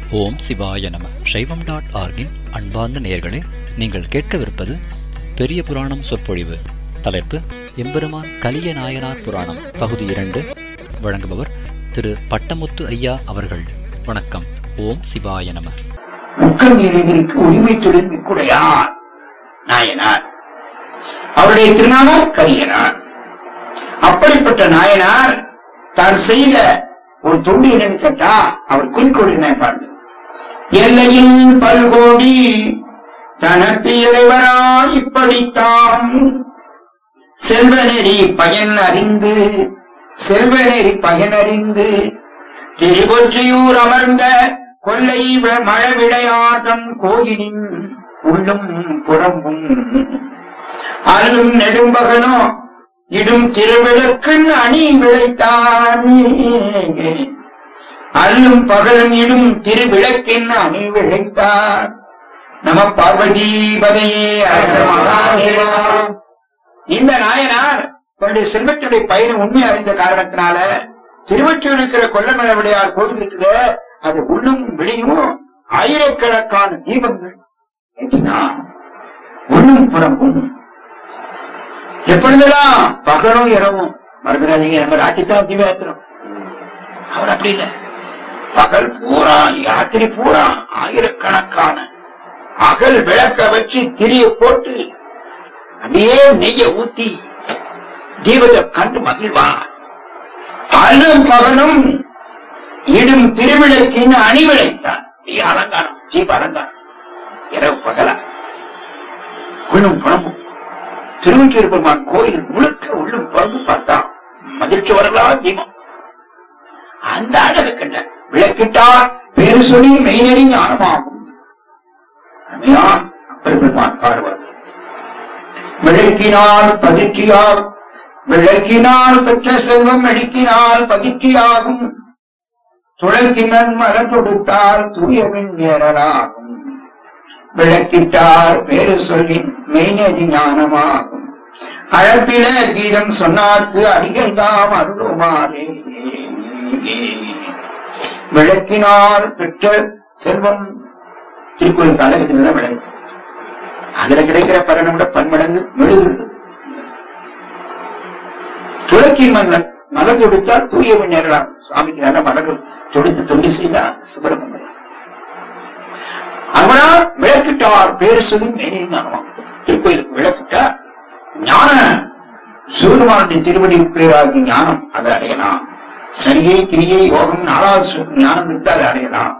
ஓம் சிவாய நம சைவம் டாட் ஆர்கின் அன்பார்ந்த நேயர்களே நீங்கள் கேட்கவிருப்பது பெரிய புராணம் சொற்பொழிவு தலைப்பு எம்பெருமான் கலிய நாயனார் புராணம் பகுதி இரண்டு வழங்குபவர் திரு பட்டமுத்து ஐயா அவர்கள் வணக்கம் ஓம் சிவாய நம முக்கன் இறைவனுக்கு உரிமை தொழில் மிக்குடையார் நாயனார் அவருடைய திருநாமம் கரியனார் அப்படிப்பட்ட நாயனார் தான் செய்த ஒரு தொண்டு என்னன்னு கேட்டா அவர் குறிக்கோள் என்ன பாருங்க எல்லையில் பல்கோடி தனக்கு இறைவரா இப்படித்தான் செல்வநெறி பயன் அறிந்து செல்வநெறி பயன் அறிந்து திருவொற்றியூர் அமர்ந்த கொல்லை வ- மழவிடையார்தம் கோயிலின் உள்ளும் புறம்பும் அல்லும் நெடும்பகனோ இடும் திருவிளக்கின் அணி விளைத்தான் அல்லும் பகலும் இடும் திருவிளக்கின் அணி விளைத்தார் நம பார்வதீபதையே அழகர மகாதேவா இந்த நாயனார் தன்னுடைய செல்வத்துடைய பயனை உண்மை அறிந்த காரணத்தினால திருவற்றியூர் இருக்கிற கொல்லமலைவிடையார் கோயில் இருக்குது அது உள்ளும் வெளியும் ஆயிரக்கணக்கான தீபங்கள் ஏற்றினா உள்ளும் புறம்பும் எப்பொழுதெல்லாம் பகலும் இரவும் மறந்துடாதீங்க நம்ம ராத்திரிதான் தீபம் ஏத்துறோம் அவர் அப்படி இல்லை பகல் பூரா ராத்திரி பூரா ஆயிரக்கணக்கான அகல் விளக்க வச்சு திரிய போட்டு அப்படியே நெய்ய ஊத்தி தீபத்தை கண்டு மகிழ்வான் அல்லும் பகலும் இடும் திருவிளக்கின் அணி விளைத்தான் பெரிய அலங்காரம் தீப அலங்காரம் இரவு பகலா உள்ளும் புறமும் திருவொற்றியூர் பெருமான் கோயில் முழுக்க உள்ளும் புறமும் பார்த்தா மகிழ்ச்சி வரலா தீபம் அந்த அழகு கண்ட விளக்கிட்டார் பேரு சொல்லி மெய்நெறி ஞானமாகும் அருமையான் அப்பர் பெருமான் பாடுவார் விளக்கினால் பதிர்ச்சியால் விளக்கினால் பெற்ற செல்வம் மெடுக்கினால் பதிர்ச்சியாகும் துளக்கினன் மலர் கொடுத்தால் தூயவின் ஏறலாகும் விளக்கிட்டார் பேரு சொல்லின் மெய்நெறி ஞானமாகும் அழப்பில கீதம் சொன்னார்க்கு அடிகள் தாம் அருளுமாறே விளக்கினால் பெற்ற செல்வம் திருக்கோயிலுக்கு அழகிட்டு விளையுது அதுல கிடைக்கிற பலனை விட பன்மடங்கு மெழுகுறது துளக்கின் மன்னன் மலர் தொடுத்தால் தூயவன் நேரலாம் சுவாமிக்கு நல்ல மலர் தொடுத்து தொண்டு செய்தார் சுப்பிரமணியன் அவனால் விளக்கிட்டார் பேர் சொல்லி மேலே ஞானமாம் திருக்கோயிலுக்கு விளக்கிட்டார் ஞான சூரியமானுடைய திருவடி பேராகி ஞானம் அதை அடையலாம் சரியை கிரியை யோகம் நாலாவது சு- ஞானம் இருந்து அதை அடையலாம்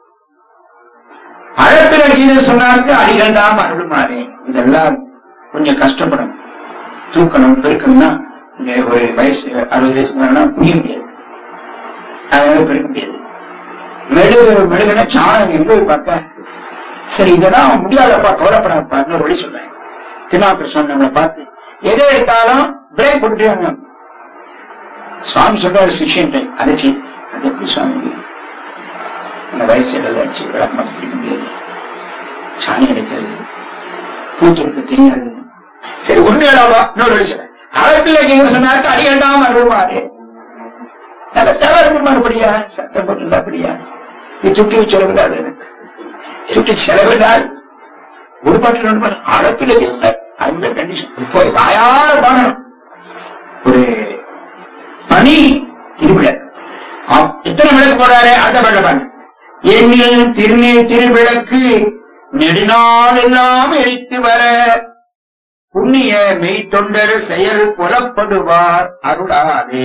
அழப்பில கீதம் சொன்னாருக்கு அடிகள் தான் அருளுமாறே இதெல்லாம் கொஞ்சம் கஷ்டப்படும் தூக்கணும் பெருக்கணும்னா இங்க ஒரு வயசு அறுபது வயசு மேலனா புரிய முடியாது அதனால பெருக்க முடியாது மெழுகு மெழுகுனா சாணம் எங்க போய் பார்க்க சரி இதெல்லாம் முடியாதப்பா கவலைப்படாதப்பா இன்னொரு வழி சொல்றேன் திருநாக்கர் நம்மளை பார்த்து எதை எடுத்தாலும் பிரேக் போட்டுட்டாங்க சுவாமி சொல்றாரு சிஷியன் அதைச்சி அது எப்படி சுவாமி முடியும் அந்த வயசு எழுதாச்சு விளக்கு மாத்த பிடிக்க முடியாது சாணி எடுக்காது பூத்துடுக்க தெரியாது சரி ஒண்ணு இடாவா இன்னொரு வழி சொல்றேன் அழப்பில் எங்க சொன்னாருக்கு அடியண்டாம அருள்வாரு நல்ல தேவை இருந்து மறுபடியா சத்தம் போட்டு அப்படியா இது துட்டி செலவில்லாது எனக்கு துட்டி செலவில்லாது ஒரு பாட்டு ரெண்டு பாட்டு அழப்பில் இருந்தார் அந்த கண்டிஷன் போய் வாயார பாடணும் ஒரு பனி திருவிழக் ஆம், எத்தனை விளக்கு போடுறாரு அடுத்த பாட்டுல பாருங்க எண்ணில் திருநீர் திருவிளக்கு நெடுநாள் எல்லாம் எரித்து வர புண்ணிய மெய்த்தொண்டர் செயல் புலப்படுவார் அருளாதே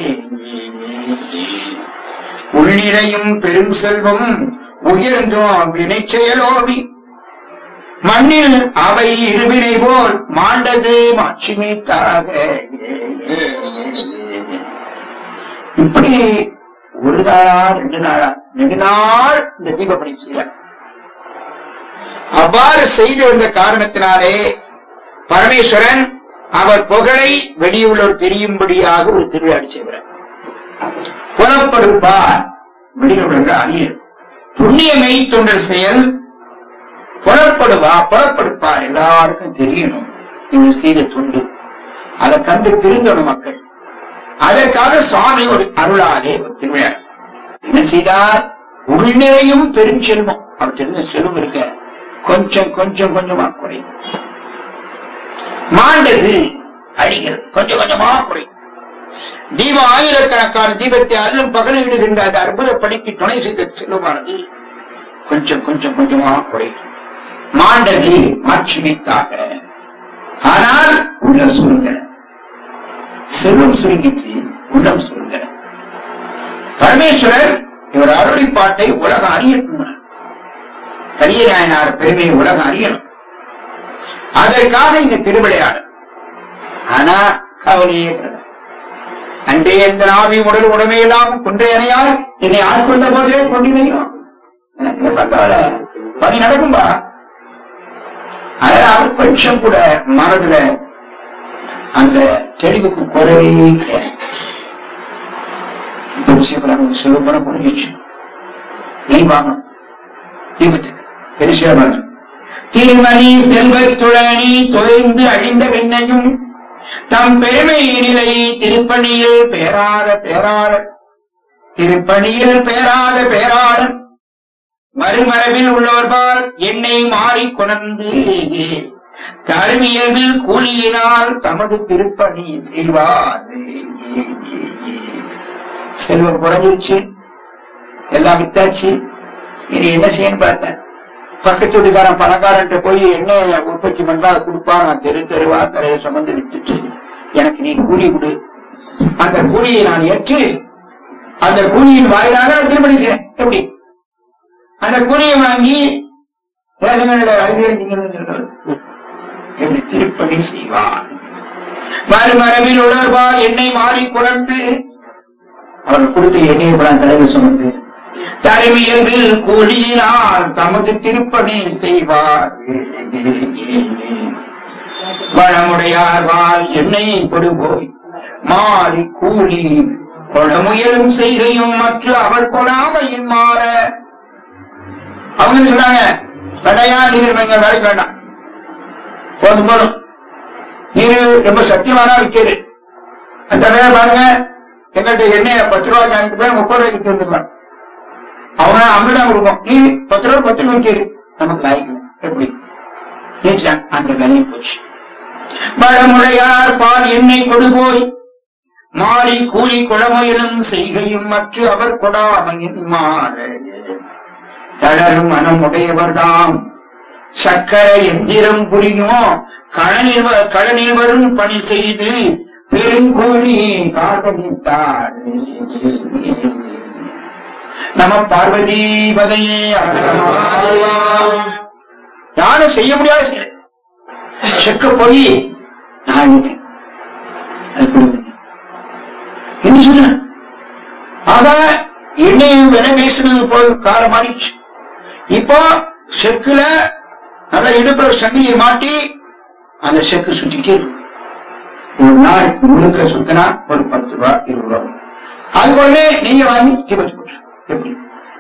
உள்நிறையும் பெரும் செல்வம் உயர்ந்தோம் வினை செயலோவி மண்ணில் அவை இருவினை போல் மாண்டது மாட்சிமைத்தாக இப்படி ஒரு நாளா ரெண்டு நாளா நெடுநாள் இந்த தீபப்பணி செய்தார் அவ்வாறு செய்து வந்த காரணத்தினாலே பரமேஸ்வரன் அவர் புகழை வெளியுள்ளோர் தெரியும்படியாக ஒரு திருவிழா செய்கிறார் புலப்படுப்பார் வெளியுள்ள அறியர் புண்ணியமை தொண்டர் செயல் புலப்படுவா புலப்படுப்பார் எல்லாருக்கும் தெரியணும் இவர் செய்த தொண்டு அதை கண்டு திருந்தணும் மக்கள் அதற்காக சுவாமி ஒரு அருளாலே ஒரு திருவிழா என்ன செய்தார் உள் நிறையும் பெருஞ்செல்வம் அவர்கிட்ட இருந்த செல்வம் இருக்க கொஞ்சம் கொஞ்சம் கொஞ்சமா குறையுது மாண்டது அழிகிறது கொஞ்சம் கொஞ்சமா குறையும் தீபம் ஆயிரக்கணக்கான தீபத்தை அதிலும் பகலிடுகின்ற அந்த அற்புத பணிக்கு துணை செய்த செல்வமானது கொஞ்சம் கொஞ்சம் கொஞ்சமா குறையும் மாண்டது மாட்சிமைத்தாக ஆனால் உள்ளம் சுருங்கின செல்வம் சுருங்கிட்டு உள்ளம் சுருங்கின பரமேஸ்வரர் இவர் அருளிப்பாட்டை உலகம் அறியட்டும் கரிய நாயனார் பெருமையை உலகம் அறியணும் அதற்காக இந்த திருவிளையாடல் ஆனா அவனையே பிரதர் அன்றே எந்த நாவி உடல் உடமையெல்லாம் குன்றையனையால் என்னை ஆட்கொண்ட போதே கொண்டினையும் எனக்கு இதை பார்த்தால பணி நடக்கும்பா அதனால அவர் கொஞ்சம் கூட மனதுல அந்த தெளிவுக்கு குறவே கிடையாது இப்ப விஷயப்படாத செல்வப்பட புரிஞ்சிச்சு நீ வாங்கணும் தீபத்துக்கு பெருசியா திருமணி செல்வத்துழனி தொய்ந்து அழிந்த பின்னையும் தம் பெருமை நிலையை திருப்பணியில் பேராத பேராளர் திருப்பணியில் பேராத பேராளர் மறுமரபில் உள்ளவர்பால் என்னை மாறி கொணர்ந்து தருமியல்பில் கூலியினால் தமது திருப்பணி செய்வார் செல்வம் குறைஞ்சிருச்சு எல்லாம் வித்தாச்சு இனி என்ன செய்யணும் பார்த்தேன் பக்கத்து வீட்டுக்காரன் பணக்காரன்ட்ட போய் என்ன உற்பத்தி பண்றா அதை கொடுப்பா நான் தெரு தெருவா தலையை சுமந்து விட்டுட்டு எனக்கு நீ கூலி கொடு அந்த கூலியை நான் ஏற்று அந்த கூலியின் வாயிலாக நான் திருப்பணி செய்யறேன் எப்படி அந்த கூலியை வாங்கி ரேஷன்களில் அழுகிறீங்க எப்படி திருப்பணி செய்வான் மறுமரபில் உணர்வால் என்னை மாறி குழந்து அவர் கொடுத்த எண்ணெயை கூட தலைவர் சுமந்து தலைமையதில் கூலியினால் தமது திருப்பணி செய்வார் வளமுடையார் வாழ் எண்ணெயை கொடுபோய் மாறி கூலி கொளமுயலும் செய்கையும் மற்ற அவர் கொடாமையின் மாற அவங்க சொல்றாங்க வேண்டாயா நீர் வைங்க வேலைக்கு வேண்டாம் போதும் போதும் நீர் ரொம்ப சத்தியமான விற்கிறது அந்த வேலை பாருங்க எங்கள்கிட்ட எண்ணெய் பத்து ரூபாய்க்கு வாங்கிட்டு போய் முப்பது ரூபாய்க்கு வந்துடலாம் அவங்க ஐம்பதாம் கொடுப்போம் நீ பத்து ரூபா பத்து ரூபாய்க்கு இரு. நமக்கு லாய்க்கணும் எப்படி நேற்று அந்த விலையை போச்சு பழமுடையார் பால் எண்ணெய் கொடுபோய் மாறி கூலி குளமுயலும் செய்கையும் மற்ற அவர் கொடாமையின் மாற தளரும் மனம் உடையவர்தாம் சக்கர எந்திரம் புரியும் களனில் வ- களனில் வரும் பணி செய்து பெருங்கூலி காதலித்தார் நம பார்வதி பதையே அரகர மகாதேவா யாரும் செய்ய முடியாத செயல் செக்க போய் நான் இருக்கேன் அது கொடுங்க என்ன சொல்ற ஆக எண்ணெயும் விலை பேசினது போய் காலம் மாறிடுச்சு இப்போ செக்குல நல்ல இடுப்புல சங்கிலியை மாட்டி அந்த செக்கு சுத்திட்டே இருக்கும் ஒரு நாள் முழுக்க சுத்தினா ஒரு பத்து ரூபா இருபது ரூபா வரும். அது உடனே நீங்க வாங்கி தீபத்து போட்டு எப்படி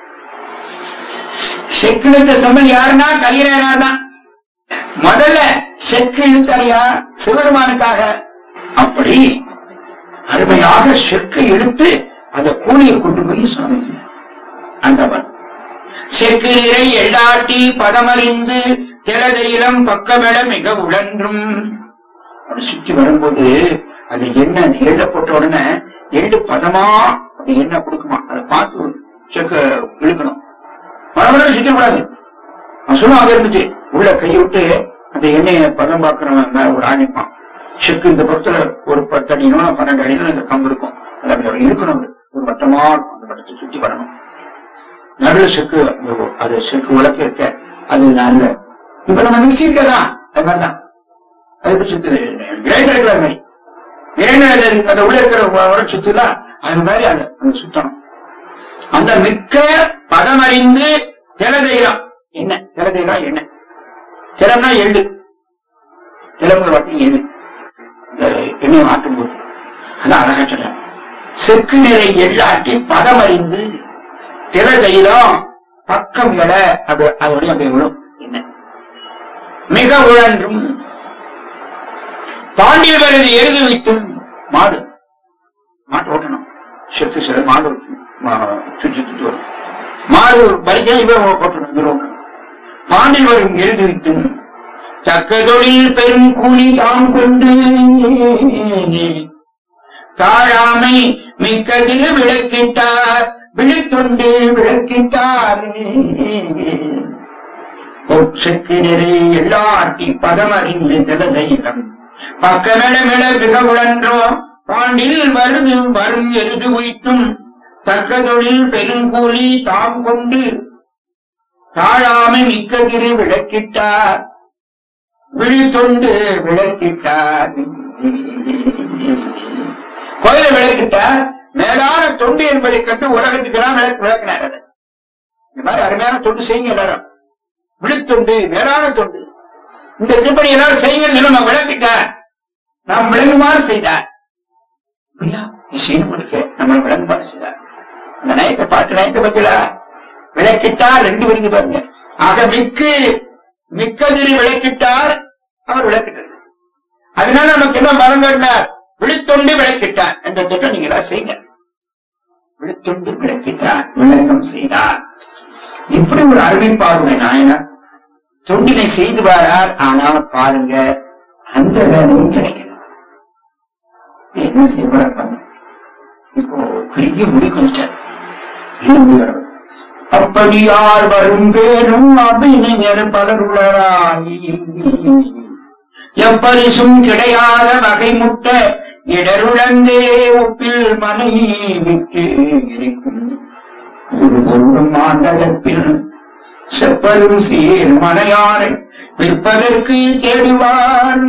செக்கு இழுத்த சம்பள் யாருன்னா கலியனார் தான் முதல்ல செக்கு இழுத்தாரியா சிவருமானுக்காக அப்படி அருமையாக செக்கு இழுத்து அந்த கூலியை கொண்டு போய் சுவாமி அந்தவன் செக்கு நிறை எள்ளாட்டி பதமறிந்து திலதையிலம் பக்கமெள மிக உழன்றும் அப்படி சுற்றி வரும்போது அந்த எண்ணெய் அந்த எள்ள போட்ட உடனே எள்ளு பதமா அப்படி எண்ணெய் கொடுக்குமா அதை பார்த்து செக்க இழுக்கணும் மழை சுத்த கூடாது அவன் சொல்லுவான் அங்க இருந்துச்சு உள்ள கையை விட்டு அந்த எண்ணெயை பதம் பார்க்கிறவன் மேல ஒரு ஆணிப்பான் செக்கு இந்த புறத்துல ஒரு பத்து அடி நீளம் பன்னெண்டு அடியில இந்த கம்பு இருக்கும் அது அப்படி அவர் இழுக்கணும் அப்படி. ஒரு வட்டமா இருக்கும். அந்த வட்டத்தை சுத்தி வரணும் நடுவில் செக்கு அந்த- அது செக்கு உலக்க இருக்க அது நல்ல இப்ப நம்ம மிக்சி இருக்கதா அது மாதிரிதான் அது எப்படி சுத்துது கிரைண்டர் இருக்குல்ல அது மாதிரி கிரைண்டர் அந்த உள்ள இருக்கிற உரம் சுத்துதா அது மாதிரி அது அது சுத்தணும் அந்த மிக்க பதமறிந்து திலதைரம் என்ன திலதைரம் என்ன திலம்னா எள்ளு திலம்பு வார்த்தை எள்ளு இந்த எண்ணெய் ஆட்டும் போது அதான் அழகா சொல்ற செக்கு நிறை எள்ளாட்டி பதமறிந்து திலதைரம் பக்கம் எழ அது அதோடய அப்படியே விழும் என்ன மிக உழன்றும் பாண்டியல் வருது எருது வைத்தும் மாடு மாட்டு ஓட்டணும் செக்கு சில மாடு ஓட்டணும். மா- சுற்றி சுற்றி வரும் மாடு பலிக்கணும் இவன் போட்டுருணும் இவர் ஓட்டணும் பாண்டில் வரும் எழுதி வைத்தும் தக்க தொழில் பெரும் கூலி தாம் கொண்டு தாழாமை மிக்க திரு விளக்கிட்டார் விழித்தொண்டு விளக்கிட்டார் ஒற்றுக்கு நிறை எல்லாட்டி பதமறிந்து திலதையிடம் பக்கமெள மிள மிக உழன்றோ பாண்டில் வருது வரும் எருது உய்த்தும் தக்க தொழில் பெருங்கூலி தாம் கொண்டு தாழாமை மிக்க திரு விளக்கிட்டார் விழித்தொண்டு விளக்கிட்டார் கோயில விளக்கிட்டார் மேலான தொண்டு என்பதை கண்டு உலகத்துக்கெல்லாம் விளக்கு விளக்கினார் அதை. இந்த மாதிரி அருமையான தொண்டு செய்யுங்க எல்லாரும் விழுத்தொண்டு மேலான தொண்டு இந்த திருப்பணி எல்லாரும் செய்யுங்க நம்ம விளக்கிட்டார் நாம் விளங்குமாறு செய்தார் அப்படியா? இது செய்யணும் இருக்கு நம்ம விளங்குமாறு செய்தார் அந்த நயத்தை பாட்டு நயத்தை பத்தில விளக்கிட்டார் ரெண்டு விருது பாருங்க ஆக மிக்கு மிக்கதிரி விளக்கிட்டார் அவர் விளக்கிட்டது அதனால நமக்கு என்ன பலம் காட்டினார் விழித்தொண்டு விளக்கிட்டார் என்ற திட்டம் நீங்க எல்லாம் செய்யுங்க விழித்தொண்டு விளக்கிட்டார் விளக்கம் செய்தார் இப்படி ஒரு அறிவிப்பாருடைய நாயனார் தொண்டினை செய்து வாரார் ஆனால் பாருங்க அந்த வேலையும் கிடைக்கல என்ன செய்யப்பட இப்போ பெரிய முடி கொஞ்சார் என்ன முடிவு அப்படியால் வரும் பேரும் அபிநயர் பலருளராகி எப்பரிசும் கிடையாத வகை முட்ட இடருளந்தே ஒப்பில் மனை விட்டு இருக்கும் ஒரு பொருளும் ஆண்டதற்பில் செப்பரும் சீர் மனையாரை விற்பதற்கு தேடுவார்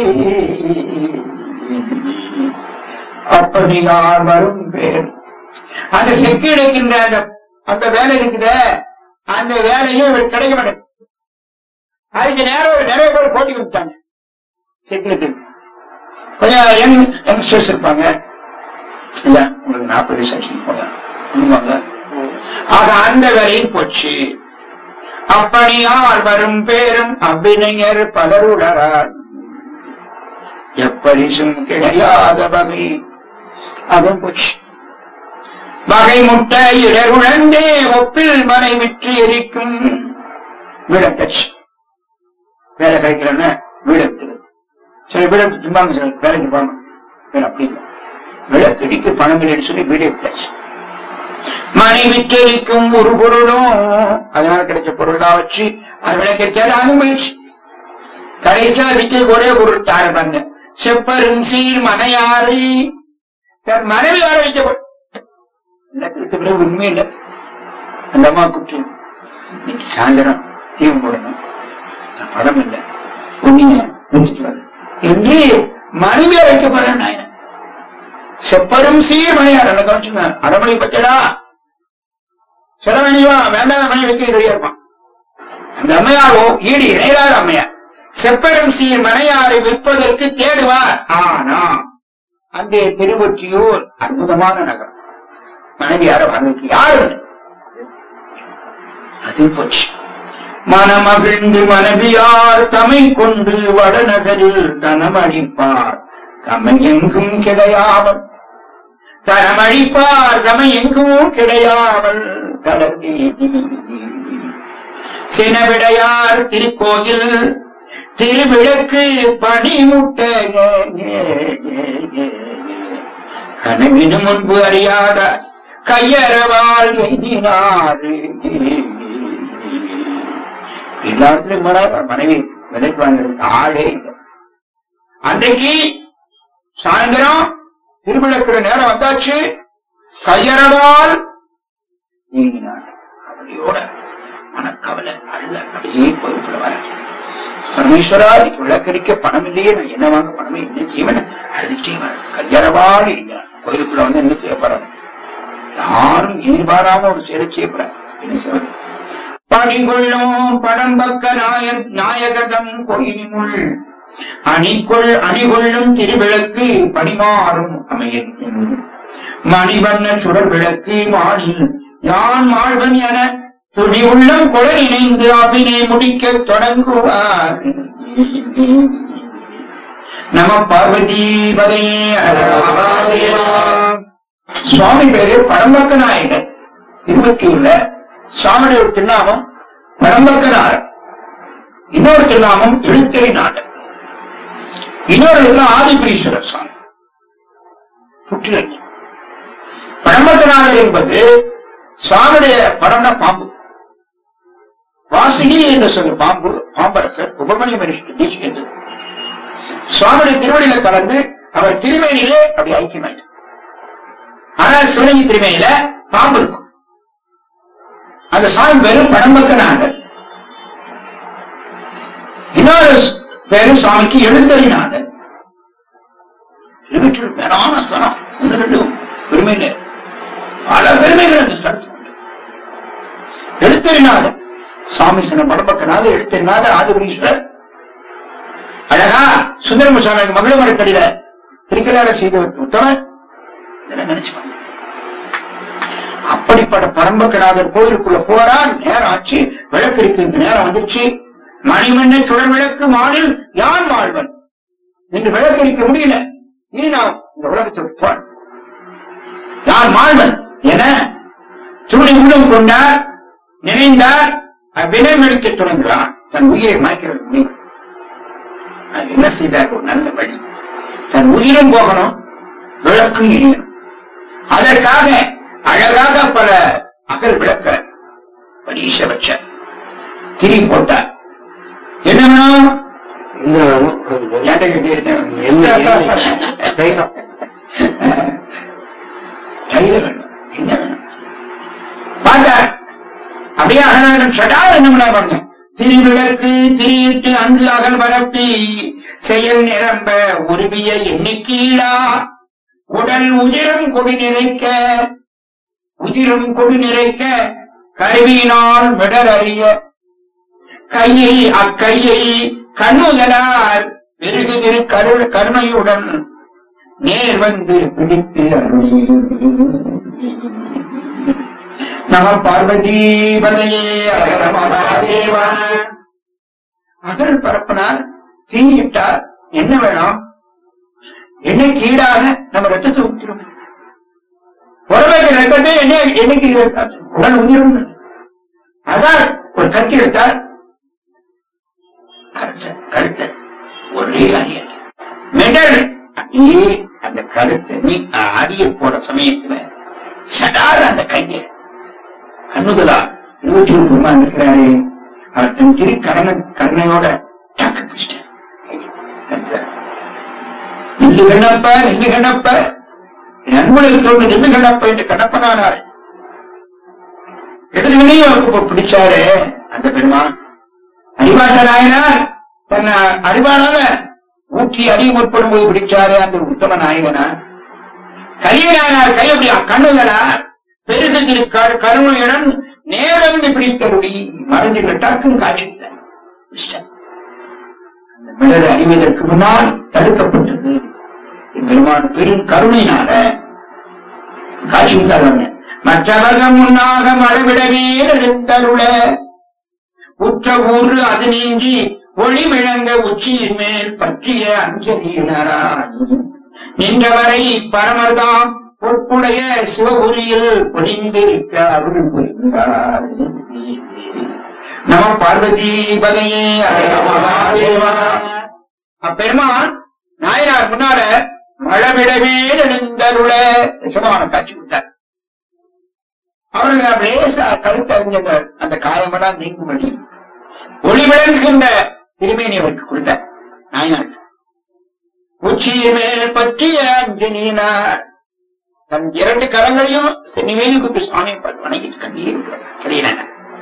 அப்படியால் வரும் பேர் அந்த செக்கு இழைக்கின்ற அந்த அந்த வேலை இருக்குதே அந்த வேலையும் இவருக்கு கிடைக்க மாட்டேங்குது அதுக்கு நேரம் நிறைய பேர் போட்டி கொடுத்தாங்க செக்குலுக்கு கொஞ்சம் யங் யங்ஸ்டர்ஸ் இருப்பாங்க இல்ல உங்களுக்கு நாற்பது வயசு ஆச்சு போங்க பண்ணுவாங்க ஆக அந்த வேலையும் போச்சு அப்படியால் வரும் பேரும் அபிநயர் பலருளரார் எப்பரிசும் கிடையாத வகை அதுவும் போச்சு வகை முட்டை இடருழந்தே ஒப்பில் மனை விற்று எரிக்கும் வீடத்தச்சு வேலை கிடைக்கலன்னா வீடத்துறது சரி வீடத்து தும்பாங்க சார் வேலைக்கு போங்க வேற அப்படி இல்லை விளக்கடிக்கு பணம் இல்லைன்னு சொல்லி வீடு எடுத்தாச்சு மனை விற்றெரிக்கும் ஒரு பொருளும் அதனால கிடைச்ச பொருள் தான் வச்சு அது விளக்கடிச்சாலும் அது போயிடுச்சு கடைசியா விற்க ஒரே பொருள் தாரப்பாங்க செப்பரும் சீர் மனையாறு தன் மனைவி வர வைக்கப்படும் எல்லாத்துக்கு பிறகு உண்மை இல்லை அந்த அம்மா கூப்பிட்டு இன்னைக்கு சாயந்தரம் தீவு போடணும் நான் படம் இல்லை பொண்ணிங்க முடிச்சுட்டு வர என்று மனைவியா வைக்கப்படுற நாயன செப்பரும் சீர் மனையார் நல்லா கவனிச்சுங்க அடமணி பச்சடா சிறமணிவா வேண்டாத மனை வைக்க ரெடியா இருப்பான் அந்த அம்மையாரோ ஈடு இணையாத அம்மையார் செப்பரும் சீர் மனையாரை விற்பதற்கு தேடுவார் ஆனா அன்றைய திருவொற்றியூர் அற்புதமான நகரம் மனைவியார வாங்கக்கு யாரும் இல்லை. அது போச்சு மனமகிழ்ந்து மனைவியார் தமை கொண்டு வடநகரில் தனமளிப்பார் தமை எங்கும் கிடையாமல் தனமளிப்பார் தமை எங்கும் கிடையாமல் தளர்வீதி சினவிடையார் திருக்கோயில் திருவிளக்கு பணிமுட்ட கனவினு முன்பு அறியாத கையறவால் எய்தினார் எல்லாத்திலும் மனைவி விலைக்கு வாங்குறதுக்கு ஆளே இல்லை அன்றைக்கு சாயந்தரம் திருவிளக்குற நேரம் வந்தாச்சு கையறவால் நீங்கினார் அப்படியோட மனக்கவலை அழுத அப்படியே கோயிலுக்குள்ள வர பரமேஸ்வரா இன்னைக்கு விளக்கரிக்க பணம் இல்லையே நான் என்ன வாங்க பணமே என்ன செய்வேன் அழுதுட்டே வர கையறவால் என்கிறார் கோயிலுக்குள்ள வந்து என்ன செய்யப்படும் யாரும் எதிர்பாராம ஒரு செயலை செய்யப்படாது என்ன செய்வது பணிகொள்ளும் படம்பக்க நாய நாயகதம் கோயிலினுள் அணிக்குள் அணிகொள்ளும் திருவிளக்கு பணிமாறும் அமையின் மணிவண்ண சுடர் விளக்கு மாடில் யான் மாழ்வன் என துணி உள்ளம் குழல் இணைந்து அபினை முடிக்கத் தொடங்குவார் நம பார்வதி பதையே சுவாமி பேரு படம்பக்க நாயகர் திருவற்றியூர்ல சுவாமியுடைய ஒரு திருநாமம் பரம்பக்கநாதர் இன்னொரு திருநாமம் எழுத்தறிநாதர் இன்னொரு இடத்துல ஆதிபுரீஸ்வரர் சுவாமி புற்றிலங்கி பரம்பக்கநாதர் என்பது சுவாமியுடைய படம்னா பாம்பு வாசுகி என்று சொல்ல பாம்பு பாம்பரசர் உபமணி மனுஷன் நீக்கின்றது சுவாமியுடைய திருவடியில கலந்து அவர் திருமேனிலே அப்படி ஐக்கியமாயிற்று ஆனால் சிவலிங்க திருமேனில பாம்பு இருக்கும் அந்த சாமி பேரு படம்பக்கநாதர் இன்னொரு பேரு சுவாமிக்கு எழுத்தறிநாதர் திருவற்றில் மேலான சனம் ஒன்று ரெண்டு பெருமையில பல பெருமைகள் அந்த சரத்து உண்டு. எழுத்தறிநாதர் சுவாமி சொன்ன படம்பக்கநாதர் எழுத்தறிநாதர் ஆதிபுரீஸ்வரர் அழகா சுந்தரம சுவாமி மகள மரத்தடியில திருக்கலாட செய்த உத்தமன் இதெல்லாம் நினைச்சு பாருங்க. அப்படிப்பட்ட பரம்பக்கநாதர் கோயிலுக்குள்ள போறான் நேரம் ஆச்சு விளக்கு இருக்கு நேரம் வந்துச்சு மணிமண்ண சுடர் விளக்கு மாலில் யான் வாழ்வன் என்று விளக்கு இருக்க முடியல இனி நான் இந்த உலகத்துக்கு போறேன் யான் வாழ்வன் என துணி உள்ளம் கொண்டார் நினைந்தார் வினம் எடுக்க தொடங்குகிறான் தன் உயிரை மாய்க்கிறது முடியும் அது என்ன செய்தார் ஒரு நல்ல வழி தன் உயிரும் போகணும் விளக்கும் எரியணும் அதற்காக அழகாக பல அகல் விளக்க பரீச வச்ச திரி போட்டார் என்ன வேணும் என்ன வேணும் அது வேணும். ஏன்டா இது என்ன வேணும்? என்ன என்ன தைலம் தைலம் வேணும் என்ன வேணும் பார்த்தார் அப்படியே அகநாதன் சட்டார் என்ன பண்ணா பாருங்க திரிவிளக்கு திரியிட்டு அங்கு அகல் பரப்பி செயல் நிரம்ப உருவிய எண்ணிக்கீழா உடல் உதிரம் கொடி நிறைக்க உதிரம் கொடி நிறைக்க கருவியினால் மிடர் அறிய கையை அக்கையை கண்ணுதலார் பெருகுதிரு கரு கருணையுடன் நேர் வந்து பிடித்து அருளி நம பார்வதி பதையே அகர மகாதேவா அகல் பரப்பினார் தீயிட்டார் என்ன வேணும் என்ன கீடாக நம்ம ரத்தத்தை ஊற்றிடும் உடம்புக்கு ரத்தத்தை என்ன என்னைக்கு உடல் உதிரும் அதான் ஒரு கத்தி எடுத்தார் கருத்த கழுத்த ஒரே அறிய மெடல் அப்படியே அந்த கழுத்தை நீ அறிய போற சமயத்துல சடார் அந்த கைய கண்ணுதலா இருபத்தி ஒரு பெருமான் இருக்கிறாரே அவர் தன் திரு கரண கருணையோட டாக்கு பிடிச்சிட்டார் கையை கருத்தார் நெல்லு கண்ணப்ப நெல்லு கண்ணப்ப என் அன்புகளை தோன்று நெல்லு கண்ணப்ப என்று கண்ணப்பனானார் எடுத்துக்கிட்டே அவருக்கு பிடிச்சாரு அந்த பெருமான் அறிவாட்ட நாயனார் தன்னை அறிவானால ஊட்டி அறிய முற்படும் போது பிடிச்சாரு அந்த உத்தம நாயகனார் கலிய நாயனார் கை அப்படி கண்ணுதனார் பெருகு திரு கரு- கருணையுடன் நேரந்து பிடித்தருடி மறைஞ்சு டக்குன்னு காட்சித்தார் பிடிச்சிட்டார். அந்த மிடர் அறிவதற்கு முன்னால் தடுக்கப்பட்டது பெருமான் பெரும் கருணையினால காட்சி தருவாங்க மற்றவர்கள் முன்னாக மழவிடவே எழுந்தருள உற்ற ஊரு அது நீங்கி ஒளி விளங்க உச்சியின் மேல் பற்றிய அஞ்சலியினராய் நின்றவரை பரமர்தாம் பொற்புடைய சிவபுரியில் பொழிந்திருக்க அருள் புரிந்தார் நம பார்வதி பதையே அழக மகாதேவா அப்பெருமான் நாயனார் முன்னால மழவிடவே எழுந்தருள சுமான காட்சி கொடுத்தார் அவருக்கு அப்படியே ச- கழுத்தறிஞ்ச அந்த அந்த காயமெல்லாம் நீங்கும்படி ஒளி விளங்குகின்ற திருமேனி அவருக்கு கொடுத்தார் நாயனாருக்கு உச்சியின் மேல் பற்றிய அஞ்சனியினார் தன் இரண்டு கரங்களையும் சென்னிமேனி குப்பி சுவாமியை பார்த்து வணங்கிட்டு கண்ணீர் விடுவார். கலியனார்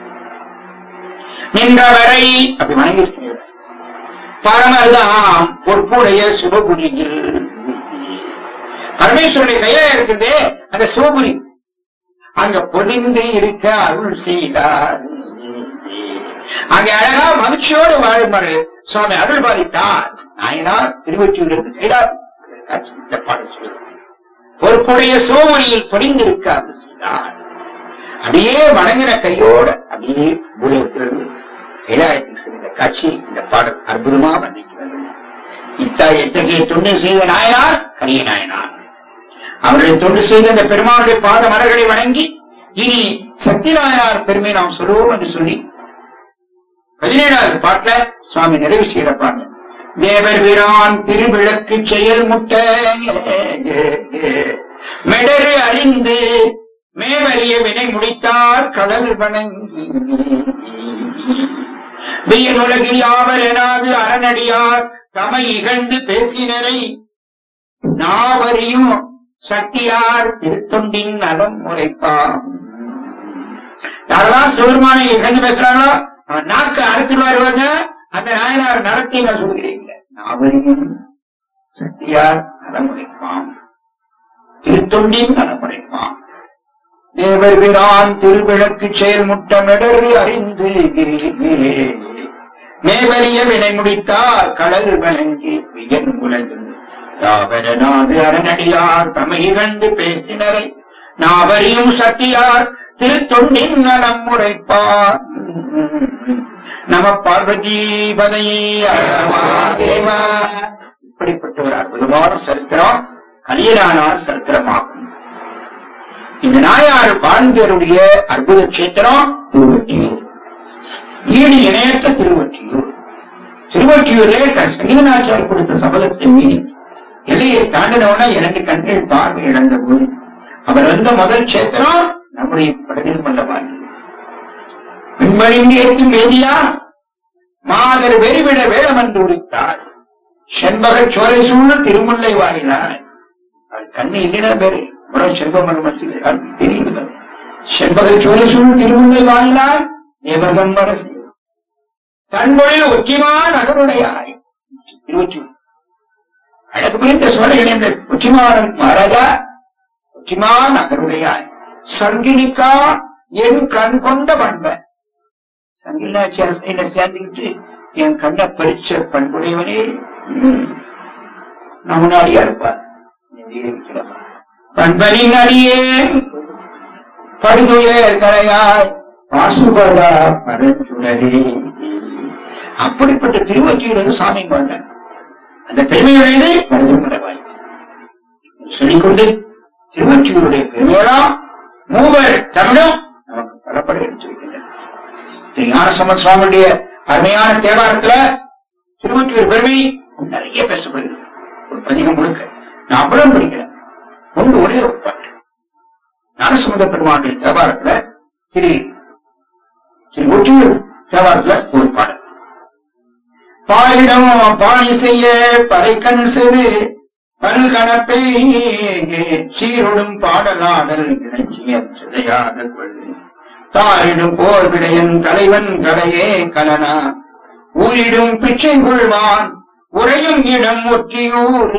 நின்றவரை அப்படி வணங்கியிருக்கிறார் பரமர்தாம் பொறுப்புடைய சிவபுரியில் பரமேஸ்வருடைய கையில இருக்கிறதே அந்த சிவபுரி அங்க பொதிந்து இருக்க அருள் செய்தார் அங்க அழகா மகிழ்ச்சியோடு வாழுமாறு சுவாமி அருள் பாலித்தார் நாயனார் திருவெட்டியிலிருந்து கைலார் இந்த பாடல் சொல்லுது பொறுப்புடைய சிவபுரியில் பொடிந்திருக்க அருள் செய்தார் அப்படியே வணங்கின கையோட அப்படியே பூலகத்திலிருந்து கைலாயத்தில் செய்த காட்சி இந்த பாடல் அற்புதமா வர்ணிக்கிறது இத்தா எத்தகைய தொண்டு செய்த நாயனார் கரிய நாயனார் அவர்களை தொண்டு செய்த அந்த பெருமானுடைய பாத மலர்களை வணங்கி இனி சத்தியநாயனார் பெருமை நாம் சொல்லுவோம் என்று சொல்லி பதினேழாவது பாட்டுல சுவாமி நிறைவு செய்கிற பாட்டு தேவர் வீரான் திருவிளக்கு செயல் முட்ட மெடரு அறிந்து மேவலிய வினை முடித்தார் கடல் வணங்கி வெயில் உலகில் யாவர் எனாது அரணடியார் தமை இகழ்ந்து பேசினரை நாவரியும் சக்தியார் திருத்தொண்டின் நலம் முறைப்பாம் யாரெல்லாம் சிவருமானை இகழ்ந்து பேசுறாங்களோ அவன் நாக்கு அறுத்துட்டு வருவாங்க அந்த நாயனார் நடத்தி நான் சொல்கிறீங்க நாவரியும் சக்தியார் நலமுறைப்பாம் திருத்தொண்டின் நலமுறைப்பாம் தேவர் பிரான் திருவிளக்கு செயல் முட்டமிடரு அறிந்து மேவலிய வினை முடித்தார் கடல் வணங்கி வியன் உலகில் யாவரனாது அரணடியார் தமை இகழ்ந்து பேசினரை நாவரியும் சத்தியார் திருத்தொண்டின் நலம் முறைப்பார் நம பார்வதி பதையே தேவா இப்படிப்பட்ட ஒரு அற்புதமான சரித்திரம் கலியனானார் சரித்திரமாகும் இந்த நாயார் வாழ்ந்தருடைய அற்புத கஷேத்திரம் திருவொற்றியூர் ஈடு இணையற்ற திருவொற்றியூர் திருவொற்றியூர்லே க- சங்கீதநாச்சியார் கொடுத்த சபதத்தின் மீறி எல்லையை தாண்டினவன இரண்டு கண்கள் பார்வை இழந்த போது அவர் வந்த முதல் கஷேத்திரம் நம்முடைய படதிருமல்லவாணி விண்வழிந்தேத்தும் வேதியா மாதர் வெறிவிட வேடம் என்று உரித்தார் செண்பகச் சோலை சூழ திருமுல்லை வாயினார் அது கண்ணு இல்லைனா பேரு இவ்வளவு செண்பகம் மட்டும் யாருக்கு தெரியுது செண்பகச் சோலை சூழ் திருமுல்லை வாயினார் தேவகம் அரசு தன்பொழில் ஒற்றிமா நகருடையாய் திருவொற்றியூர் அழகு புரிந்த சோழர்கள் என்ற ஒற்றிமாடன் மகாராஜா ஒற்றிமா நகருடையாய் சங்கிலிக்கா என் கண் கொண்ட பண்பன் சங்கிலாச்சார சைல சேர்ந்துக்கிட்டு என் கண்ணை பறிச்ச பண்புடையவனே ம், நான் முன்னாடியா இருப்பார் என்னையே விக்கிறவா. பண்பனின் அடியேன் படுதுயர் கரையாய் பாசுபடா பரஞ்சுடரே அப்படிப்பட்ட திருவொற்றியூர் சாமிக்கு வந்தார் அந்த பெருமையுடையது படுதுமலை வாய்ப்பு சொல்லிக்கொண்டு திருவொற்றியூருடைய பெருமையெல்லாம் மூவர் தமிழும் நமக்கு பலப்பட எடுத்து வைக்கின்றனர் திரு ஞானசம்பந்த சுவாமியுடைய அருமையான தேவாரத்துல திருவொற்றியூர் பெருமை நிறைய பேசப்படுகிறது ஒரு பதிகம் முழுக்க நான் அவ்வளவு படிக்கிறேன் ஒன்று ஒரே ஒரு பாட்டு ஞானசம்பந்த பெருமானுடைய தேவாரத்துல திரு திரு ஒற்றியூர் தேவாரத்துல ஒரு பாடல் பாலிடம் பாணி செய்ய பறைக்கண் செரு பல்கணப்பை சீரொடும் பாடலாடல் இணங்கிய சிதையாத கொள்ளு தாரிடும் போர் விடையன் தலைவன் கலையே கலனா ஊரிடும் பிச்சை கொள்வான் உறையும் இடம் ஒற்றியூர்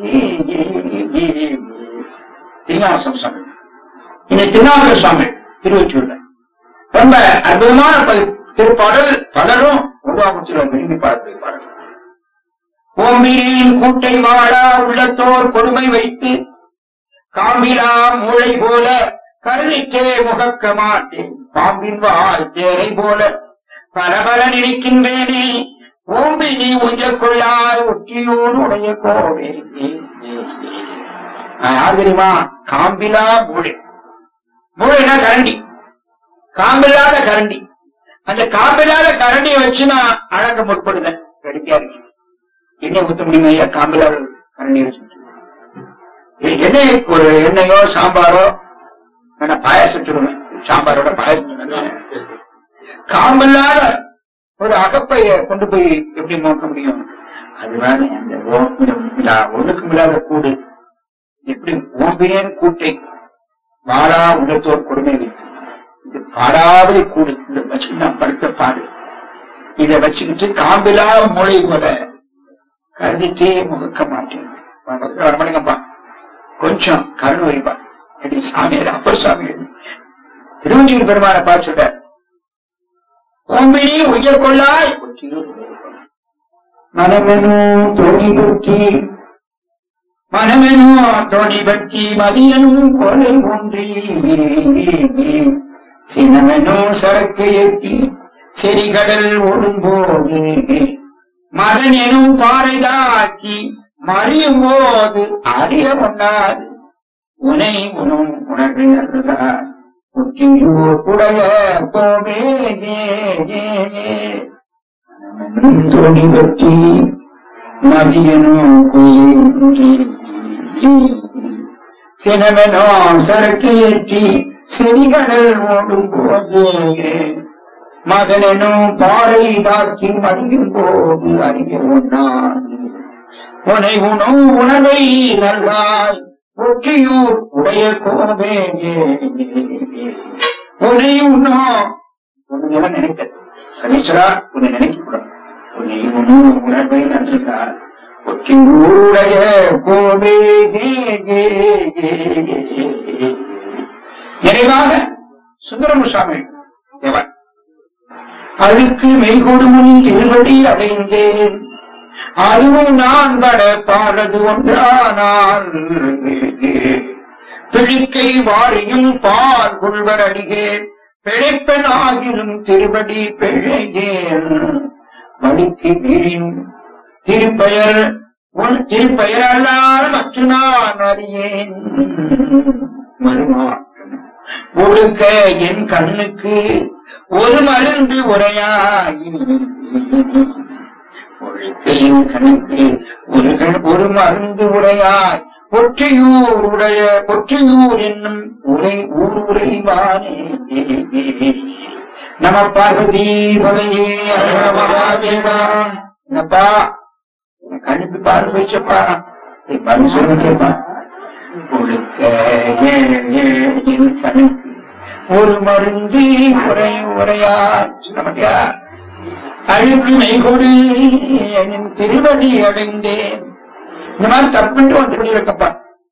திருஞான சுவாமி இந்த திருநாகர் சுவாமி திருவொற்றியூர்ல ரொம்ப அற்புதமான ப- திருப்பாடல் பலரும் உதாமத்தில் விரும்பி பாடக்கூடிய பாடல் ஓம்பினேன் கூட்டை வாடா உள்ளத்தோர் கொடுமை வைத்து காம்பிலா மூளை போல கருதிற்றே முகக்க மாட்டேன் பாம்பின் வாய் தேரை போல பல பல நினைக்கின்றேனே ஓம்பி நீ உயர் கொள்ளாய் ஒற்றியூர் உடைய கோவே நான் யார் தெரியுமா காம்பிலா மூளை மூளைனா கரண்டி காம்பில்லாத கரண்டி அந்த காம்பில்லாத கரண்டியை வச்சு நான் அழக்க முற்படுதேன் ரெடியா இருக்கேன் எண்ணெய் ஊத்த முடியுமா ஐயா காம்பில்லாத கரண்டி வச்சு எ- எண்ணெய் ஒரு எண்ணெயோ சாம்பாரோ நான் பாயாசம் சுடுவேன் சாம்பாரோட பாயாசம் சுடுவேன். காம்பில்லாத ஒரு அகப்பைய கொண்டு போய் எப்படி மோக்க முடியும் அதுதான் அந்த ஓ- இந்த- இந்த ஒண்ணுக்கும் இல்லாத கூடு எப்படி ஓம்பினேன் கூட்டை வாழா உள்ளத்தோர் கொடுமை வைத்து இது பாடாவது கூடு இதை வச்சுக்கிட்டு நான் படுத்த பாடு இதை வச்சுக்கிட்டு காம்பிலா மூளை போல கருதிட்டே முகக்க மாட்டேன் வா, பக்கத்துல வர மாட்டேங்கப்பா கொஞ்சம் கருணை வரிப்பா எப்படி சாமியார் அப்பர் சாமி எழுது திருவஞ்சியூர் பெருமான பார்த்து சொல்றார் ஓம்பினி உயர் கொள்ளாய் மனமெனும் தோணி புத்தி மனமெனும் தோணி பற்றி மதியனும் கொலை ஒன்றி சினமெனும் சரக்கு ஏத்தி செறிகடல் ஓடும்போது மதன் எனும் பாறைதாக்கி மறியும் போது அறிய ஒண்ணாது உனை உணும் உணர்வினர்களாய் ஒற்றியூர் உடைய கோவே ஏ ஏ ஏ மனமெனும் தோணி வெட்டி மதியனும் கூறி சினமெனோ சரக்கு ஏற்றி செடிகடல் ஓடும் போது மகனெனும் பாறை தாக்கி மறியும் போது அறிய உண்ணாது உனை உணும் உணவை நல்காய் ஒற்றியூர் உடைய கோவே உனை உண்ணும் உன்னையெல்லாம் நினைத்த கணேஸ்வரா உன்னை நினைக்க கூடாது உன்னை உணும் உணர்வை நல்காய் ஒற்றியூருடைய கோவே நிறைவாக சுந்தரமுசாமி தேவன் அழுக்கு மெய்கொடுவும் திருவடி அடைந்தேன் அதுவும் நான் பட பாரது ஒன்றானால் பிழிக்கை வாரியும் பால் கொள்வர் அடிகேன் பிழைப்பனாகிலும் திருவடி பிழையேன் வலிக்கு மீறினும் திருப்பெயர் உன் திருப்பெயர் அல்லால் மற்ற நான் அறியேன் மறுமாற்றம் ஒழுக்க என் கண்ணுக்கு ஒரு மருந்து உரையாய் ஒழுக்க என் கண்ணுக்கு ஒரு கண் ஒரு மருந்து உரையாய் பொற்றியூர் உடைய பொற்றியூர் என்னும் உரை ஊர் உரைவானே நம பார்வதி பகையே அரசர மகாதேவா என்னப்பா என் கண்ணுக்கு பாரு போயிச்சப்பா இது பாரு சொல்ல கேட்பா ஒழுக்க ஏ- ஏ- என் கணக்கு ஒரு மருந்து உரை உரையா சொல்ல மாட்டியா அழுக்கு மெய்கொடு என் திருவடி அடைந்தேன் இந்த மாதிரி தப்புன்ட்டு வந்தபடி இருக்கப்பா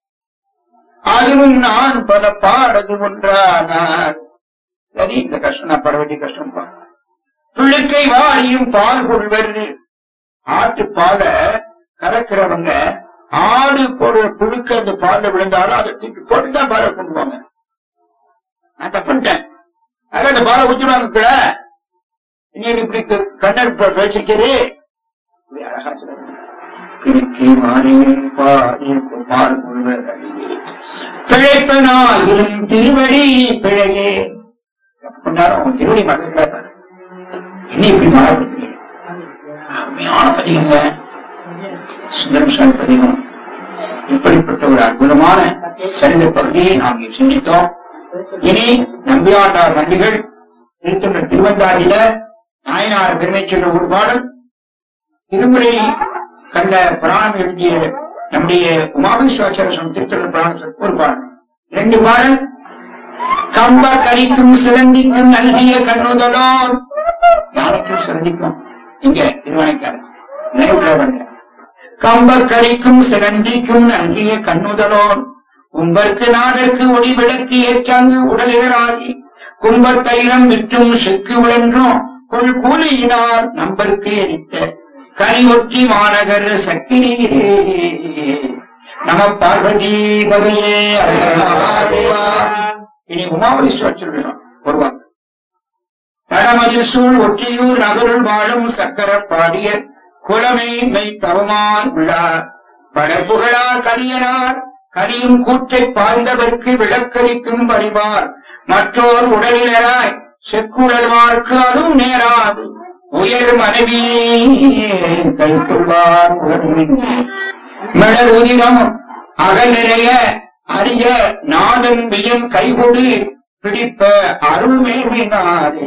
அதுவும் நான் பல பாடது ஒன்றானார் சரி இந்த கஷ்டம் நான் பட வேண்டிய கஷ்டம்ப்பா பிள்ளைக்கை வாரியும் பால் கொள்வர் ஆட்டு பாலை கலக்கிறவங்க ஆடு போடுற புழுக்க அந்த பால்ல விழுந்தாலும் அதை தூக்கி போட்டு தான் பாலை கொண்டு போவாங்க நான் தப்புன்ட்டேன் அதான் அந்த பாலை ஊத்திடுவாங்க கீழே. நீ இப்படி க- கண்ணர் வச்சிருக்கிறே இப்படி அழகா சொல்லுங்க பிடிக்கை மாறியும் பாரியும் பால் கொள்வர் அடியே பிழைப்பனாயிரும் திருவடி பிழையே கொண்டாலும் அவன் திருவடி மகன் என்ன இப்படி மாறப்படுத்துறீங்க அருமையான பதிகங்க சுந்தரம் சாமி பதிகம் இப்படிப்பட்ட ஒரு அற்புதமான சரித பகுதியை நாம் இங்கே சிந்தித்தோம் இனி நம்பியாண்டார் நம்பிகள் இருக்கின்ற திருவந்தாதியில நாயனார் பெருமை சொல்ற ஒரு பாடல் திருமுறை கண்ட புராணம் எழுதிய நம்முடைய உமாபேஸ்வராச்சார சுவாமி திருத்தொடர் புராணம் சொல்ற ஒரு பாடல் ரெண்டு பாடல் கம்ப கரிக்கும் சிலந்திக்கும் நல்கிய கண்ணுதலோன் யானைக்கும் சிலந்திக்கும் இங்க திருவனைக்காரன் நினைவுல பாருங்க கம்பக்கரிக்கும் சிலந்திக்கும் நல்கிய கண்ணுதலோன் கும்பர்க்கு நாதற்கு ஒளி விளக்கு ஏற்றாங்கு உடலிடராகி கும்பத்தைலம் விற்றும் செக்கு விழன்றும் கொள் கூலியினார் நம்பருக்கு எரித்த கனி ஒற்றி மாநகர் சக்கிரியே நம பார்வதி பகையே அழகர மகாதேவா இனி உமாபதீஸ்வரர் சொல்லுவோம் ஒரு வாக்கு தடமதில் சூழ் ஒற்றியூர் நகருள் வாழும் சக்கர பாடிய குலமை மெய் தவமான் விழா படற்புகழார் கலியனார் கலியும் கூற்றை பாய்ந்தவர்க்கு விளக்கரிக்கும் பரிவார் மற்றோர் உடலினராய் செக்குழல்வார்க்கு அதுவும் நேராது உயர் மனைவி கைக்கொள்வார் உயர்மின் மிடர் உதிரம் அகல் நிறைய அரிய நாதன் வியம் கைகொடு பிடிப்ப அருள் மேவினாரே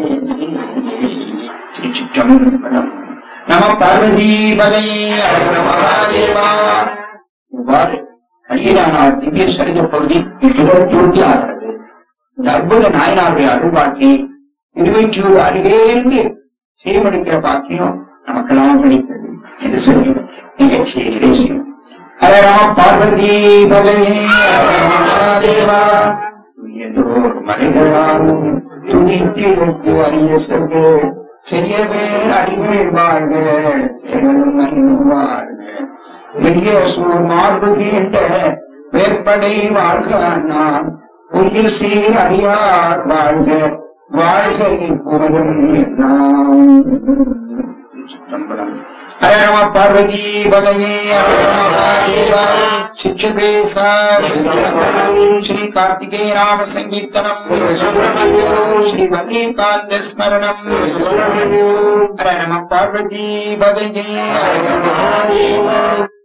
திருச்சிற்றம்பலம் நம பார்வதி பதையே அழகர மகாதேவா இவ்வாறு அடியனார் திவ்ய சரித பகுதி இத்துடன் பூர்த்தி ஆகிறது இந்த அற்புத நாயனாருடைய அருள் பாக்கி இருபத்தியூர் அருகே இருந்து செய்யமெடுக்கிற பாக்கியம் நமக்கெல்லாம் கிடைத்தது என்று சொல்லி நிகழ்ச்சியை நிறைவு செய்யும் ஹர நம பார்வதி பகவே மகாதேவா துயதோர் மலைகளாலும் துதித்திற்கு அரிய செல்வ செய்ய பேர் அடிகள் வாழ்க செவனும் மண்ணும் வாழ்க வெய்ய சூர் மார்புகின்ற வேற்படை வாழ்க நான் உயிர் சீர் அடியார் வாழ்க வாழ்க புகழும் எல்லாம் திருச்சிற்றம்பலம் ஹர நம பார்வதி பகவே ஹர மகாதேவா சிக்ஷபே சார் ஸ்ரீ கார்த்திகேய நாம சங்கீர்த்தனம் ஸ்ரீ வல்லிகாந்த ஸ்மரணம் ஹர நம பார்வதி பகவே ஹர